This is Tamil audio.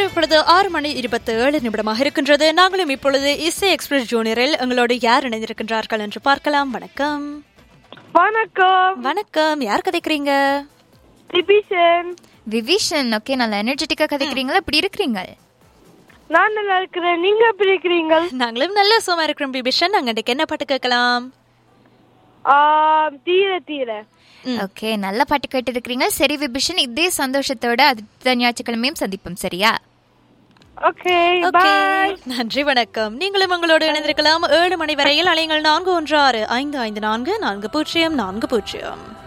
நேரம் இப்பொழுது ஆறு மணி இருபத்தி ஏழு நிமிடமாக இருக்கின்றது நாங்களும் இப்பொழுது இசை எக்ஸ்பிரஸ் ஜூனியரில் எங்களோடு யார் இணைந்திருக்கின்றார்கள் என்று பார்க்கலாம் வணக்கம் வணக்கம் வணக்கம் யார் கதைக்கிறீங்க டிபிஷன் விவிஷன் ஓகே நல்லா எனர்ஜெட்டிக்கா கதைக்கிறீங்களா இப்படி இருக்கிறீங்க நான் நல்லா இருக்கிறேன் நீங்க எப்படி இருக்கிறீங்க நாங்களும் நல்ல சும்மா இருக்கிறோம் பிபிஷன் நாங்க இன்னைக்கு என்ன பாட்டு கேட்கலாம் ஆம், தீர தீர ஓகே நல்ல பாட்டு கேட்டு இருக்கிறீங்க சரி விபிஷன் இதே சந்தோஷத்தோட அடுத்த ஞாயிற்றுக்கிழமையும் சந்திப்போம் சரியா ஓகே Okay. பாய் நன்றி வணக்கம் நீங்களும் உங்களோடு இணைந்திருக்கலாம் ஏழு மணி வரையில் அலைங்கள் நான்கு ஒன்று ஆறு ஐந்து ஐந்து நான்கு நான்கு பூஜ்ஜியம் நான்கு பூஜ்ஜியம்